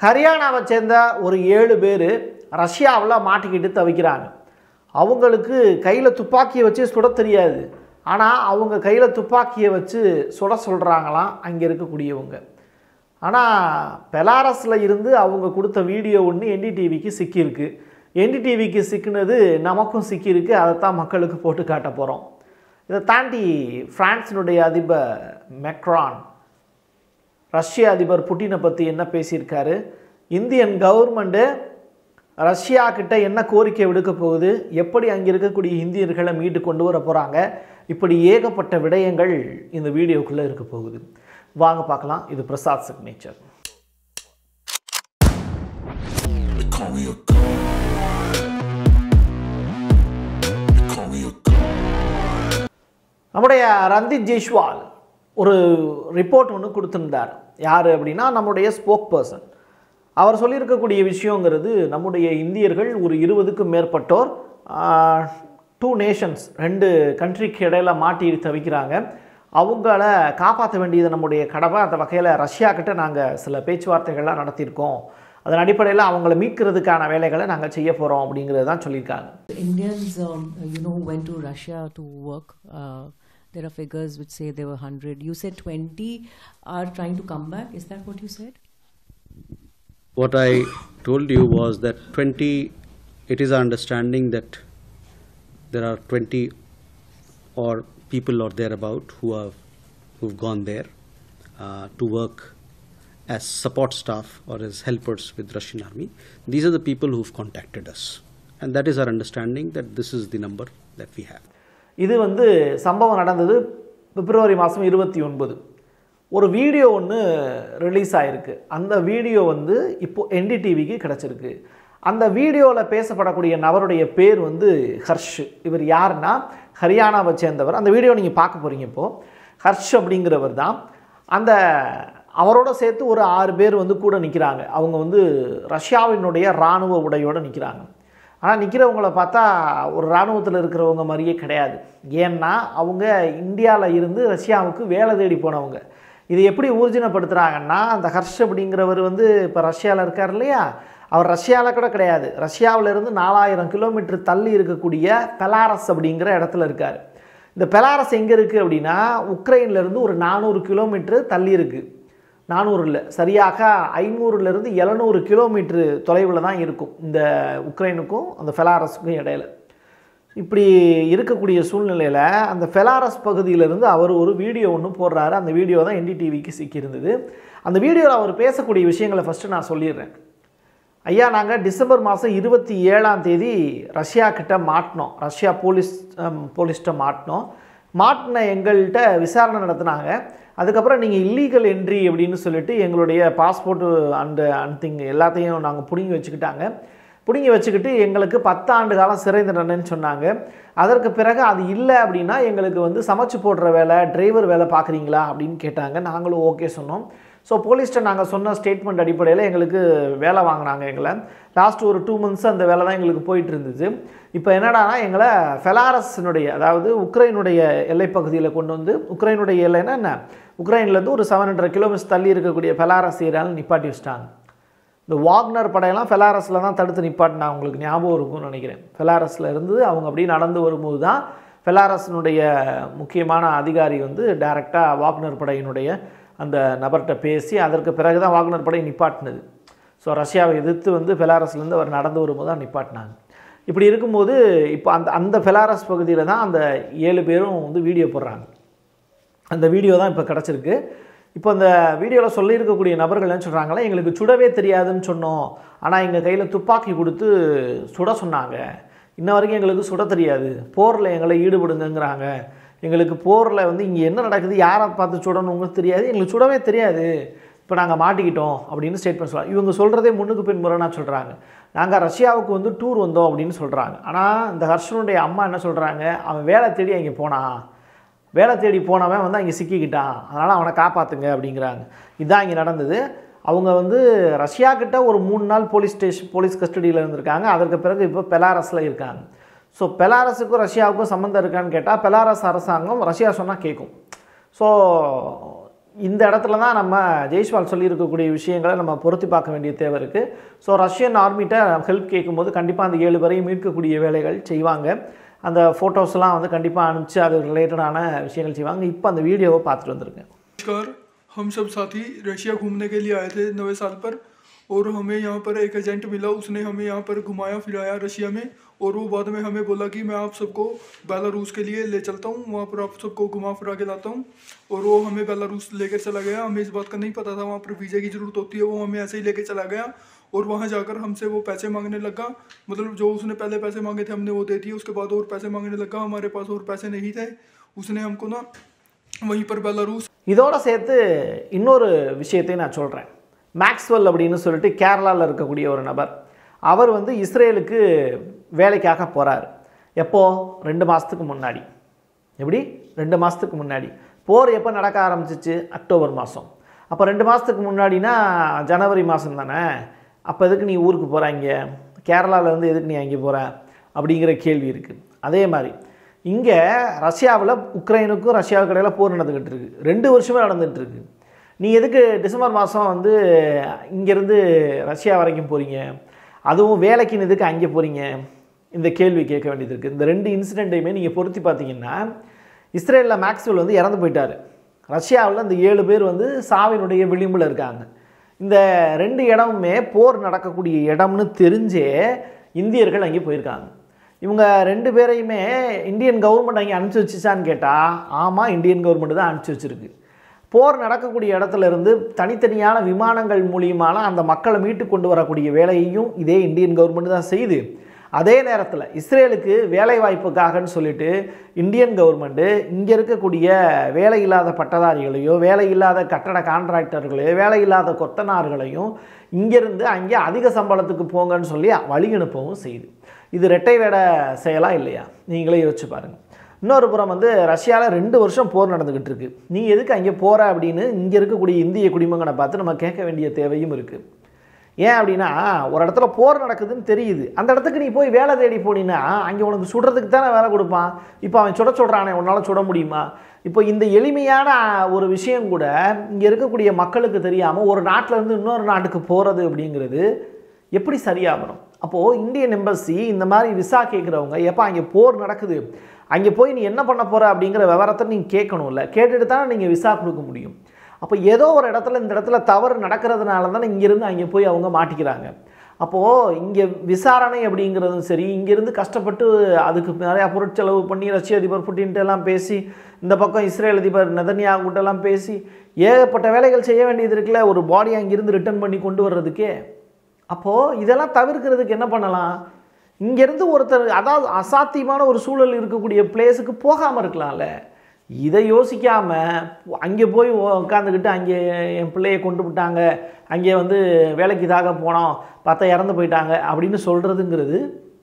ஹரியானாவை சேர்ந்த ஒரு ஏழு பேர் ரஷ்யாவில் மாட்டிக்கிட்டு தவிக்கிறாங்க அவங்களுக்கு கையில் துப்பாக்கியை வச்சு சுட தெரியாது ஆனால் அவங்க கையில் துப்பாக்கியை வச்சு சுட சொல்கிறாங்களாம் அங்கே இருக்கக்கூடியவங்க ஆனால் பெலாரஸில் இருந்து அவங்க கொடுத்த வீடியோ ஒன்று என்டிடிவிக்கு சிக்கியிருக்கு என்டிடிவிக்கு சிக்கினது நமக்கும் சிக்கியிருக்கு அதைத்தான் மக்களுக்கு போட்டு காட்ட போகிறோம் இதை தாண்டி பிரான்ஸினுடைய அதிபர் மெக்ரான் ரஷ்ய அதிபர் புட்டினை பற்றி என்ன பேசியிருக்காரு இந்தியன் கவர்மெண்ட்டு ரஷ்யா கிட்ட என்ன கோரிக்கை விடுக்க போகுது எப்படி அங்கே இருக்கக்கூடிய இந்தியர்களை மீட்டு கொண்டு வர போகிறாங்க இப்படி ஏகப்பட்ட விடயங்கள் இந்த வீடியோக்குள்ளே இருக்க போகுது வாங்க பார்க்கலாம் இது Prasad signature They call me a god. They call me a god. நம்முடைய ரந்தித் ஜெய்ஷ்வால் ஒரு ரிப்போர்ட் ஒன்று கொடுத்துருந்தார் யார் அப்படின்னா நம்முடைய ஸ்போக் பர்சன் அவர் சொல்லியிருக்கக்கூடிய விஷயங்கிறது நம்முடைய இந்தியர்கள் ஒரு இருபதுக்கும் மேற்பட்டோர் டூ நேஷன்ஸ் ரெண்டு கண்ட்ரிக்கு இடையில மாட்டி தவிக்கிறாங்க அவங்கள காப்பாற்ற வேண்டியது நம்முடைய கடமை அந்த வகையில் ரஷ்யா கிட்ட நாங்கள் சில பேச்சுவார்த்தைகள்லாம் நடத்தியிருக்கோம் அதன் அடிப்படையில் அவங்கள மீட்கிறதுக்கான வேலைகளை நாங்கள் செய்ய போகிறோம் அப்படிங்கிறது தான் சொல்லியிருக்காங்க Indians, um, you know, went to Russia to work. Uh, there are figures which say there were 100. You said 20 are trying to come back. Is that what you said? What I told you was that 20, it is our understanding that there are 20 or people or thereabout who have who've gone there uh, to work as support staff or as helpers with Russian army. These are the people who've contacted us, and that is our understanding that this is the number that we have. இது வந்து சம்பவம் நடந்தது பிப்ரவரி மாதம் இருபத்தி ஒன்பது ஒரு video ஒன்று release ஆகிருக்கு அந்த வீடியோ வந்து இப்போது என்டிடிவிக்கு கிடச்சிருக்கு அந்த வீடியோவில் பேசப்படக்கூடிய நபருடைய பேர் வந்து ஹர்ஷ் இவர் யாருன்னா ஹரியானாவை சேர்ந்தவர் அந்த வீடியோ நீங்கள் பார்க்க போகிறீங்க இப்போது ஹர்ஷ் அப்படிங்கிறவர் தான் அந்த அவரோட சேர்த்து ஒரு ஆறு பேர் வந்து கூட நிற்கிறாங்க அவங்க வந்து ரஷ்யாவினுடைய இராணுவ உடையோடு நிற்கிறாங்க ஆனால் நிற்கிறவங்கள பார்த்தா ஒரு இராணுவத்தில் இருக்கிறவங்க மாதிரியே கிடையாது ஏன்னா அவங்க இந்தியாவில் இருந்து ரஷ்யாவுக்கு வேலை தேடி போனவங்க இது எப்படி ஊர்ஜினப்படுத்துகிறாங்கன்னா அந்த ஹர்ஷ் அப்படிங்கிறவர் வந்து இப்போ ரஷ்யாவில் இருக்கார் இல்லையா அவர் ரஷ்யாவில் கூட கிடையாது ரஷ்யாவில் இருந்து நாலாயிரம் கிலோமீட்டர் தள்ளி இருக்கக்கூடிய பெலாரஸ் அப்படிங்கிற இடத்துல இருக்கார் இந்த பெலாரஸ் எங்கே இருக்குது அப்படின்னா உக்ரைன்லேருந்து ஒரு நானூறு கிலோமீட்டர் தள்ளி இருக்குது நானூறில் சரியாக ஐநூறுலேருந்து எழுநூறு கிலோமீட்ரு தொலைவில் தான் இருக்கும் இந்த உக்ரைனுக்கும் அந்த ஃபெலாரஸுக்கும் இடையில இப்படி இருக்கக்கூடிய சூழ்நிலையில் அந்த ஃபெலாரஸ் பகுதியிலிருந்து அவர் ஒரு வீடியோ ஒன்று போடுறாரு அந்த வீடியோ தான் என்டிடிவிக்கு சிக்கியிருந்தது அந்த வீடியோவில் அவர் பேசக்கூடிய விஷயங்களை ஃபஸ்ட்டு நான் சொல்லிடுறேன் ஐயா நாங்கள் டிசம்பர் மாதம் இருபத்தி ஏழாம் தேதி ரஷ்யா கிட்ட மாட்டினோம் ரஷ்யா போலீஸ் போலீஸ்கிட்ட மாட்டினோம் மாட்டின எங்கள்கிட்ட விசாரணை நடத்தினாங்க அதுக்கப்புறம் நீங்கள் இல்லீகல் என்ட்ரி அப்படின்னு சொல்லிட்டு எங்களுடைய பாஸ்போர்ட்டு அண்டு அன்திங் எல்லாத்தையும் நாங்கள் பிடுங்கி வச்சுக்கிட்டாங்க பிடுங்கி வச்சுக்கிட்டு எங்களுக்கு பத்தாண்டு காலம் சிறை தண்டனைன்னு சொன்னாங்க அதற்கு பிறகு அது இல்லை அப்படின்னா எங்களுக்கு வந்து சமைச்சு போடுற வேலை டிரைவர் வேலை பார்க்குறீங்களா அப்படின்னு கேட்டாங்க நாங்களும் ஓகே சொன்னோம் ஸோ போலீஸ்கிட்ட நாங்கள் சொன்ன ஸ்டேட்மெண்ட் அடிப்படையில் எங்களுக்கு வேலை வாங்கினாங்க எங்களை லாஸ்ட் ஒரு டூ மந்த்ஸ் அந்த வேலை தான் எங்களுக்கு போயிட்டு இருந்துச்சு இப்போ என்னடானா எங்களை ஃபெலாரஸினுடைய அதாவது உக்ரைனுடைய எல்லைப்பகுதியில் கொண்டு வந்து உக்ரைனுடைய எல்லைன்னா என்ன உக்ரைன்லேருந்து ஒரு செவன் ஹண்ட்ரட் கிலோமீட்டர்ஸ் தள்ளி இருக்கக்கூடிய ஃபெலாரஸ் ஏரியாவில் நிப்பாட்டி வச்சிட்டாங்க இந்த வாக்னர் படையெல்லாம் ஃபெலாரஸில் தான் தடுத்து நிப்பாட்டினா உங்களுக்கு ஞாபகம் இருக்கும்னு நினைக்கிறேன் ஃபெலாரஸில் இருந்து அவங்க அப்படியே நடந்து வரும்போது தான் ஃபெலாரஸினுடைய முக்கியமான அதிகாரி வந்து டைரெக்டாக வாக்னர் படையினுடைய அந்த நபர்கிட்ட பேசி அதற்கு பிறகு தான் வாக்னர் படை நிப்பாட்டினது ஸோ ரஷ்யாவை எதிர்த்து வந்து பெலாரஸ்லேருந்து அவர் நடந்து வரும்போது தான் நிப்பாட்டினாங்க இப்படி இருக்கும்போது இப்போ அந்த அந்த பெலாரஸ் பகுதியில் தான் அந்த ஏழு பேரும் வந்து வீடியோ போடுறாங்க அந்த வீடியோ தான் இப்போ கிடச்சிருக்கு இப்போ அந்த வீடியோவில் சொல்லியிருக்கக்கூடிய நபர்கள் என்ன சொல்கிறாங்களா எங்களுக்கு சுடவே தெரியாதுன்னு சொன்னோம் ஆனால் எங்கள் கையில் துப்பாக்கி கொடுத்து சுட சொன்னாங்க இன்ன வரைக்கும் எங்களுக்கு சுட தெரியாது போரில் எங்களை ஈடுபடுங்கங்கிறாங்க எங்களுக்கு போரில் வந்து இங்கே என்ன நடக்குது யாரை பார்த்து சுடணுங்க தெரியாது எங்களுக்கு சுடவே தெரியாது இப்போ நாங்கள் மாட்டிக்கிட்டோம் அப்படின்னு ஸ்டேட்மெண்ட் சொல்கிறாங்க இவங்க சொல்கிறதே முன்னுக்கு பின் முரணாக சொல்கிறாங்க நாங்கள் ரஷ்யாவுக்கு வந்து டூர் வந்தோம் அப்படின்னு சொல்கிறாங்க ஆனால் இந்த ஹர்ஷனுடைய அம்மா என்ன சொல்கிறாங்க அவன் வேலை தேடி அங்கே போனான் வேலை தேடி போனவன் வந்து அங்கே சிக்கிக்கிட்டான் அதனால் அவனை காப்பாற்றுங்க அப்படிங்கிறாங்க இதுதான் இங்கே நடந்தது அவங்க வந்து ரஷ்யா கிட்ட ஒரு மூணு நாள் போலீஸ் ஸ்டேஷன் போலீஸ் கஸ்டடியில் இருந்திருக்காங்க அதற்கு பிறகு இப்போ பெலாரஸில் இருக்காங்க ஸோ பெலாரஸுக்கும் ரஷ்யாவுக்கும் சம்மந்தம் இருக்கான்னு கேட்டால் பெலாரஸ் அரசாங்கம் ரஷ்யா சொன்னால் கேட்கும் ஸோ இந்த இடத்துல தான் நம்ம ஜெய்ஸ்வால் சொல்லியிருக்கக்கூடிய விஷயங்களை நம்ம பொருத்தி பார்க்க வேண்டிய தேவை இருக்குது ஸோ ரஷ்யன் ஆர்மிட்ட ஹெல்ப் கேட்கும்போது கண்டிப்பாக அந்த ஏழு பேரையும் மீட்கக்கூடிய வேலைகள் செய்வாங்க அந்த ஃபோட்டோஸ்லாம் வந்து கண்டிப்பாக அனுப்பிச்சு அது ரிலேட்டடான விஷயங்கள் செய்வாங்க இப்போ அந்த வீடியோவை பார்த்துட்டு வந்திருக்கேன் नमस्कार हम सब साथी रशिया घूमने के लिए आए थे नवे साल पर और हमें यहाँ पर एक एजेंट मिला उसने हमें यहाँ पर घुमाया फिराया रशिया में और वो बाद में हमें बोला कि मैं आप सबको बेलारूस के लिए ले चलता हूँ वहाँ पर आप सबको घुमा फिरा के लाता हूँ और वो हमें बेलारूस लेकर चला गया हमें इस बात का नहीं पता था वहाँ पर वीज़ा की ज़रूरत होती है वो हमें ऐसे ही लेके चला गया और वहाँ जाकर हमसे वो पैसे मांगने लगा मतलब जो उसने पहले पैसे मांगे थे हमने वो दे दिए उसके बाद और पैसे मांगने लगा हमारे पास और पैसे नहीं थे उसने हमको ना वहीं पर बेलारूस இதோட சேர்த்து இன்னொரு விஷயத்தையும் நான் சொல்கிறேன் மேக்ஸ்வெல் அப்படின்னு சொல்லிட்டு கேரளாவில் இருக்கக்கூடிய ஒரு நபர் அவர் வந்து இஸ்ரேலுக்கு வேலைக்காக போகிறார் எப்போ ரெண்டு மாதத்துக்கு முன்னாடி எப்படி ரெண்டு மாதத்துக்கு முன்னாடி போர் எப்போ நடக்க ஆரம்பிச்சிச்சு அக்டோபர் மாதம் அப்போ ரெண்டு மாதத்துக்கு முன்னாடினா ஜனவரி மாதம் தானே அப்போ எதுக்கு நீ ஊருக்கு போகிறாங்க கேரளாவிலேருந்து எதுக்கு நீ அங்கே போகிற அப்படிங்கிற கேள்வி இருக்குது அதே மாதிரி இங்கே ரஷ்யாவில் உக்ரைனுக்கும் ரஷ்யாவுக்கு இடையில போர் நடந்துக்கிட்டு இருக்கு ரெண்டு வருஷமே நடந்துகிட்டு இருக்கு நீ எதுக்கு டிசம்பர் மாதம் வந்து இங்கேருந்து ரஷ்யா வரைக்கும் போகிறீங்க அதுவும் வேலைக்குன்னு எதுக்கு அங்கே போகிறீங்க இந்த கேள்வி கேட்க வேண்டியது இருக்குது இந்த ரெண்டு இன்சிடெண்ட்டையுமே நீங்கள் பொருத்தி பார்த்தீங்கன்னா இஸ்ரேலில் மேக்ஸ்வெல் வந்து இறந்து போயிட்டார் ரஷ்யாவில் இந்த ஏழு பேர் வந்து சாவினுடைய விளிம்பில் இருக்காங்க இந்த ரெண்டு இடமுமே போர் நடக்கக்கூடிய இடம்னு தெரிஞ்சே இந்தியர்கள் அங்கே போயிருக்காங்க இவங்க ரெண்டு பேரையுமே இந்தியன் கவர்மெண்ட் அங்கே அனுப்பிச்சி வச்சுச்சான்னு கேட்டால் ஆமாம் இந்தியன் கவர்மெண்ட் தான் அனுப்பிச்சி வச்சிருக்கு போர் நடக்கக்கூடிய இடத்துல இருந்து தனித்தனியான விமானங்கள் மூலியமான அந்த மக்களை மீட்டு கொண்டு வரக்கூடிய வேலையையும் இதே இந்தியன் கவர்மெண்ட் தான் செய்யுது அதே நேரத்தில் இஸ்ரேலுக்கு வேலை வாய்ப்புக்காகன்னு சொல்லிட்டு இந்தியன் கவர்மெண்ட்டு இங்கே இருக்கக்கூடிய வேலை இல்லாத பட்டதாரிகளையோ வேலை இல்லாத கட்டட கான்ட்ராக்டர்களையோ வேலை இல்லாத கொத்தனார்களையும் இங்கேருந்து அங்கே அதிக சம்பளத்துக்கு போங்கன்னு சொல்லி வழி அனுப்பவும் செய்யுது இது ரெட்டை வேட செயலா இல்லையா நீங்களே யோசிச்சு பாருங்கள் இன்னொரு புறம் வந்து ரஷ்யாவில் ரெண்டு வருஷம் போர் நடந்துக்கிட்டு இருக்கு நீ எதுக்கு அங்கே போகிற அப்படின்னு இங்கே இருக்கக்கூடிய இந்திய குடிமகனை பார்த்து நம்ம கேட்க வேண்டிய தேவையும் இருக்குது ஏன் அப்படின்னா ஒரு இடத்துல போர் நடக்குதுன்னு தெரியுது அந்த இடத்துக்கு நீ போய் வேலை தேடி போனீங்கன்னா அங்கே உனக்கு சுடுறதுக்கு தானே வேலை கொடுப்பான் இப்போ அவன் சுட சொல்கிறானே உன்னால் சுட முடியுமா இப்போ இந்த எளிமையான ஒரு விஷயம் கூட இங்கே இருக்கக்கூடிய மக்களுக்கு தெரியாமல் ஒரு நாட்டில் இருந்து இன்னொரு நாட்டுக்கு போகிறது அப்படிங்கிறது எப்படி சரியாகணும் அப்போது இந்தியன் எம்பசி இந்த மாதிரி விசா கேட்குறவங்க எப்போ அங்கே போர் நடக்குது அங்கே போய் நீ என்ன பண்ண போகிற அப்படிங்கிற விவரத்தை நீங்கள் கேட்கணும்ல கேட்டுட்டு தானே நீங்கள் விசா கொடுக்க முடியும் அப்போ ஏதோ ஒரு இடத்துல இந்த இடத்துல தவறு நடக்கிறதுனால தானே இங்கேருந்து அங்கே போய் அவங்க மாட்டிக்கிறாங்க அப்போது இங்கே விசாரணை அப்படிங்கிறதும் சரி இங்கேருந்து கஷ்டப்பட்டு அதுக்கு நிறையா பொருட்செலவு பண்ணி ரஷ்ய அதிபர் புட்டின்ட்டு எல்லாம் பேசி இந்த பக்கம் இஸ்ரேல் அதிபர் நெதன்யாகிட்ட எல்லாம் பேசி ஏகப்பட்ட வேலைகள் செய்ய வேண்டியது இருக்குல்ல ஒரு பாடியை அங்கேருந்து ரிட்டர்ன் பண்ணி கொண்டு வர்றதுக்கே அப்போது இதெல்லாம் தவிர்க்கிறதுக்கு என்ன பண்ணலாம் இங்கேருந்து ஒருத்தர் அதாவது அசாத்தியமான ஒரு சூழல் இருக்கக்கூடிய பிளேஸுக்கு போகாமல் இருக்கலாம்ல இதை யோசிக்காமல் அங்கே போய் உட்காந்துக்கிட்டு அங்கே என் பிள்ளையை கொண்டு விட்டாங்க அங்கே வந்து வேலைக்கு இதாக போனோம் பார்த்தா இறந்து போயிட்டாங்க அப்படின்னு சொல்கிறதுங்கிறது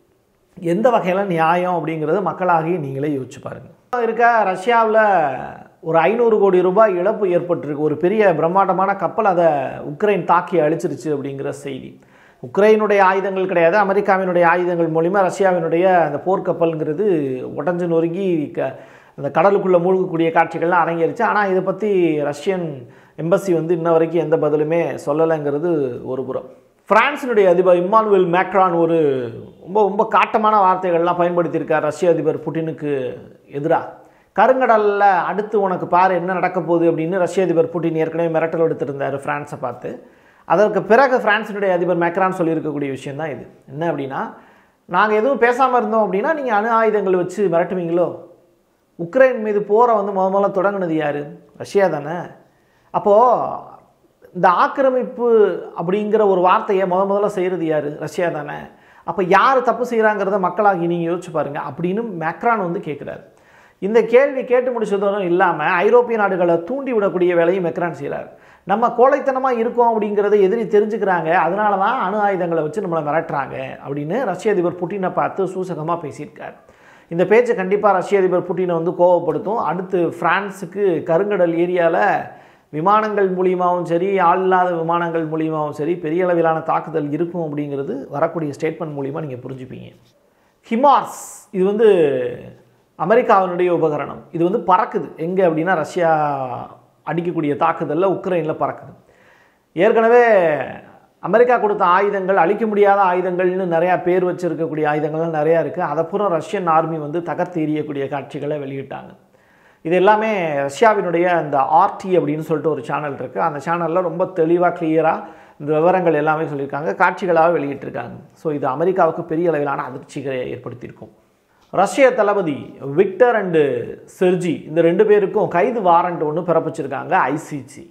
எந்த வகையில் நியாயம் அப்படிங்கிறத மக்களாகி நீங்களே யோசிச்சு பாருங்கள் இருக்க ரஷ்யாவில் ஒரு ஐநூறு கோடி ரூபாய் இழப்பு ஏற்பட்டிருக்கு ஒரு பெரிய பிரம்மாண்டமான கப்பல் அதை உக்ரைன் தாக்கி அழிச்சிருச்சு அப்படிங்கிற செய்தி உக்ரைனுடைய ஆயுதங்கள் கிடையாது அமெரிக்காவினுடைய ஆயுதங்கள் மூலிமா ரஷ்யாவினுடைய அந்த போர்க்கப்பல்ங்கிறது உடஞ்சு நொறுங்கி க அந்த கடலுக்குள்ளே மூழ்கக்கூடிய காட்சிகள்லாம் அரங்கேறிச்சு ஆனால் இதை பற்றி ரஷ்யன் எம்பசி வந்து இன்ன வரைக்கும் எந்த பதிலுமே சொல்லலைங்கிறது ஒரு புறம் பிரான்சினுடைய அதிபர் இம்மானுவேல் மேக்ரான் ஒரு ரொம்ப ரொம்ப காட்டமான வார்த்தைகள்லாம் பயன்படுத்தியிருக்கார் ரஷ்ய அதிபர் புட்டினுக்கு எதிராக கருங்கடலில் அடுத்து உனக்கு பாரு என்ன நடக்க போகுது அப்படின்னு ரஷ்ய அதிபர் புட்டின் ஏற்கனவே மிரட்டல் எடுத்திருந்தார் ஃப்ரான்ஸை பார்த்து அதற்கு பிறகு பிரான்சினுடைய அதிபர் மேக்ரான் சொல்லியிருக்கக்கூடிய விஷயம் தான் இது என்ன அப்படின்னா நாங்கள் எதுவும் பேசாமல் இருந்தோம் அப்படின்னா நீங்கள் அணு ஆயுதங்கள் வச்சு மிரட்டுவீங்களோ உக்ரைன் மீது போரை வந்து முத முதல்ல தொடங்கினது யார் ரஷ்யா தானே அப்போது இந்த ஆக்கிரமிப்பு அப்படிங்கிற ஒரு வார்த்தையை முத முதல்ல செய்கிறது யார் ரஷ்யா தானே அப்போ யார் தப்பு செய்கிறாங்கிறத மக்களாகி நீங்கள் யோசிச்சு பாருங்கள் அப்படின்னு மேக்ரான் வந்து கேட்குறாரு இந்த கேள்வி கேட்டு முடிச்சதும் இல்லாமல் ஐரோப்பிய நாடுகளை தூண்டி விடக்கூடிய வேலையும் மெக்ரான் செய்கிறார் நம்ம கோழைத்தனமாக இருக்கோம் அப்படிங்கிறத எதிரி தெரிஞ்சுக்கிறாங்க அதனால தான் அணு ஆயுதங்களை வச்சு நம்மளை மிரட்டுறாங்க அப்படின்னு ரஷ்ய அதிபர் புட்டினை பார்த்து சூசகமாக பேசியிருக்கார் இந்த பேச்சை கண்டிப்பாக ரஷ்ய அதிபர் புட்டினை வந்து கோவப்படுத்தும் அடுத்து ஃப்ரான்ஸுக்கு கருங்கடல் ஏரியாவில் விமானங்கள் மூலியமாகவும் சரி ஆள் இல்லாத விமானங்கள் மூலியமாகவும் சரி பெரிய அளவிலான தாக்குதல் இருக்கும் அப்படிங்கிறது வரக்கூடிய ஸ்டேட்மெண்ட் மூலிமா நீங்கள் புரிஞ்சுப்பீங்க ஹிமார்ஸ் இது வந்து அமெரிக்காவினுடைய உபகரணம் இது வந்து பறக்குது எங்கே அப்படின்னா ரஷ்யா அடிக்கக்கூடிய தாக்குதலில் உக்ரைனில் பறக்குது ஏற்கனவே அமெரிக்கா கொடுத்த ஆயுதங்கள் அழிக்க முடியாத ஆயுதங்கள்னு நிறையா பேர் வச்சிருக்கக்கூடிய ஆயுதங்கள்லாம் நிறையா இருக்குது அதை பூரா ரஷ்யன் ஆர்மி வந்து தகர்த்து எறியக்கூடிய காட்சிகளை வெளியிட்டாங்க இது எல்லாமே ரஷ்யாவினுடைய இந்த ஆர்டி அப்படின்னு சொல்லிட்டு ஒரு சேனல் இருக்குது அந்த சேனலில் ரொம்ப தெளிவாக கிளியராக இந்த விவரங்கள் எல்லாமே சொல்லியிருக்காங்க காட்சிகளாக வெளியிட்டிருக்காங்க ஸோ இது அமெரிக்காவுக்கு பெரிய அளவிலான அதிர்ச்சிகளை ஏற்படுத்தியிருக்கும் ரஷ்ய தளபதி விக்டர் அண்டு செர்ஜி இந்த ரெண்டு பேருக்கும் கைது வாரண்ட் ஒன்று பிறப்பிச்சிருக்காங்க ஐசிசி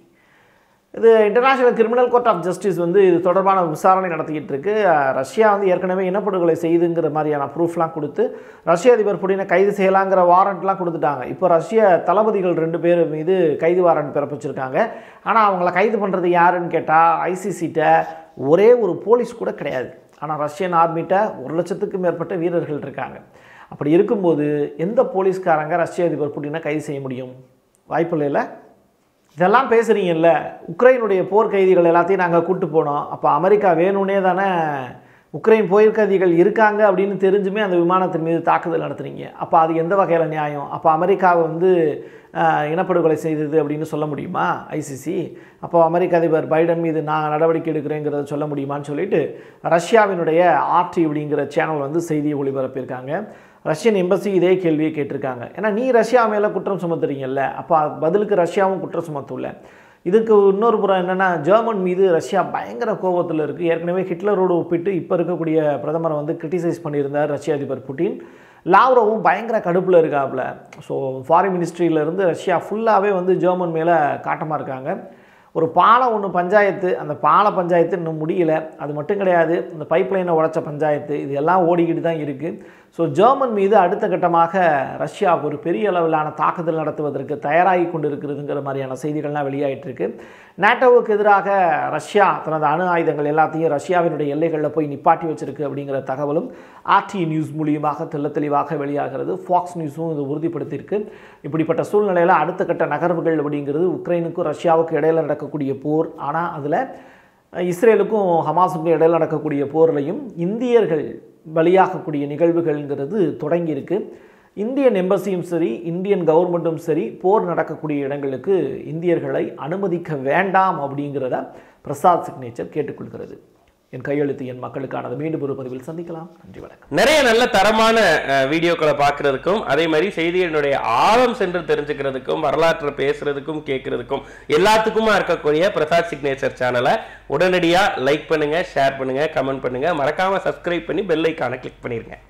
இது international criminal court of justice வந்து இது தொடர்பான விசாரணை நடத்திக்கிட்டு இருக்கு அஹ் ரஷ்யா வந்து ஏற்கனவே இனப்படுகொலை செய்துங்கிற மாதிரியான ப்ரூஃப்லாம் கொடுத்து ரஷ்ய அதிபர் புடினை கைது செய்யலாங்கிற வாரண்ட்லாம் கொடுத்துட்டாங்க இப்போ ரஷ்ய தளபதிகள் ரெண்டு பேர் மீது கைது வாரண்ட் பிறப்பிச்சிருக்காங்க ஆனால் அவங்கள கைது பண்ணுறது யாருன்னு கேட்டால் ஐசிசிட்ட ஒரே ஒரு போலீஸ் கூட கிடையாது ஆனால் ரஷ்யன் ஆர்மிட்ட ஒரு லட்சத்துக்கும் மேற்பட்ட வீரர்கள் இருக்காங்க அப்படி இருக்கும்போது எந்த போலீஸ்காரங்க ரஷ்ய அதிபர் புடினை கைது செய்ய முடியும் வாய்ப்பு இல்லைல்ல இதெல்லாம் பேசுகிறீங்கல்ல உக்ரைனுடைய போர் கைதிகள் எல்லாத்தையும் நாங்கள் கூட்டு போனோம் அப்போ அமெரிக்கா வேணும்னே தானே உக்ரைன் போர்க்கைதிகள் இருக்காங்க அப்படின்னு தெரிஞ்சுமே அந்த விமானத்தின் மீது தாக்குதல் நடத்துறீங்க அப்போ அது எந்த வகையில் நியாயம் அப்போ அமெரிக்காவை வந்து ஆஹ், இனப்படுகொலை செய்தது அப்படின்னு சொல்ல முடியுமா ஐசிசி அப்போ அமெரிக்க அதிபர் பைடன் மீது நான் நடவடிக்கை எடுக்கிறேங்கிறத சொல்ல முடியுமான்னு சொல்லிட்டு ரஷ்யாவினுடைய ஆர்டி அப்படிங்கிற சேனல் வந்து செய்தியை ஒளிபரப்பியிருக்காங்க ரஷ்யன் எம்பசி இதே கேள்வியை கேட்டிருக்காங்க ஏன்னா நீ ரஷ்யா மேலே குற்றம் சுமத்துறீங்கல்ல அப்போ பதிலுக்கு ரஷ்யாவும் குற்றம் சுமத்தல இதுக்கு இன்னொரு புறம் என்னென்னா ஜெர்மன் மீது ரஷ்யா பயங்கர கோபத்தில் இருக்குது ஏற்கனவே ஹிட்லரோடு ஒப்பிட்டு இப்போ இருக்கக்கூடிய பிரதமரை வந்து கிரிட்டிசைஸ் பண்ணியிருந்தார் ரஷ்ய அதிபர் புட்டின் லாவ்ரோவும் பயங்கர கடுப்பில் இருக்காப்புல ஸோ ஃபாரின் மினிஸ்ட்ரியிலேருந்து ரஷ்யா ஃபுல்லாகவே வந்து ஜெர்மன் மேலே காட்டமாக இருக்காங்க ஒரு பாலம் ஒன்று பஞ்சாயத்து அந்த பால பஞ்சாயத்து இன்னும் முடியல அது மட்டும் கிடையாது இந்த பைப்லைனை உடைச்ச பஞ்சாயத்து இது எல்லாம் ஓடிக்கிட்டு தான் இருக்குது ஸோ ஜெர்மன் மீது அடுத்த கட்டமாக ரஷ்யா ஒரு பெரிய அளவிலான தாக்குதல் நடத்துவதற்கு தயாராகி கொண்டு இருக்கிறதுங்கிற மாதிரியான செய்திகள்லாம் வெளியாயிட்டிருக்கு நேட்டோவுக்கு எதிராக ரஷ்யா தனது அணு ஆயுதங்கள் எல்லாத்தையும் ரஷ்யாவினுடைய எல்லைகளில் போய் நிப்பாட்டி வச்சிருக்கு அப்படிங்கிற தகவலும் ஆர்டி நியூஸ் மூலியமாக தெள்ள தெளிவாக வெளியாகிறது ஃபாக்ஸ் நியூஸும் இது உறுதிப்படுத்தியிருக்கு இப்படிப்பட்ட சூழ்நிலையில் அடுத்த கட்ட நகர்வுகள் அப்படிங்கிறது உக்ரைனுக்கும் ரஷ்யாவுக்கும் இடையில நடக்கக்கூடிய போர் ஆனால் அதில் இஸ்ரேலுக்கும் ஹமாஸுக்கும் இடையில் நடக்கக்கூடிய போர்லையும் இந்தியர்கள் பலியாகக்கூடிய நிகழ்வுகள்ங்கிறது தொடங்கியிருக்கு இந்தியன் எம்பசியும் சரி இந்தியன் கவர்மெண்ட்டும் சரி போர் நடக்கக்கூடிய இடங்களுக்கு இந்தியர்களை அனுமதிக்க வேண்டாம் அப்படிங்கிறத பிரசாத் சிக்னேச்சர் கேட்டுக்கொள்கிறது என் கையெழுத்து என் மக்களுக்கானது மீண்டும் ஒரு பதிவில் சந்திக்கலாம் நன்றி வணக்கம் நிறைய நல்ல தரமான அஹ், வீடியோக்களை பார்க்கறதுக்கும் அதே மாதிரி செய்திகளினுடைய ஆழம் சென்று தெரிஞ்சுக்கிறதுக்கும் வரலாற்றை பேசுறதுக்கும் கேட்கறதுக்கும் எல்லாத்துக்குமா இருக்கக்கூடிய பிரசாத் சிக்னேச்சர் சேனலை உடனடியாக லைக் பண்ணுங்க ஷேர் பண்ணுங்க கமெண்ட் பண்ணுங்க மறக்காம சப்ஸ்கிரைப் பண்ணி பெல் ஐக்கானை கிளிக் பண்ணிருங்க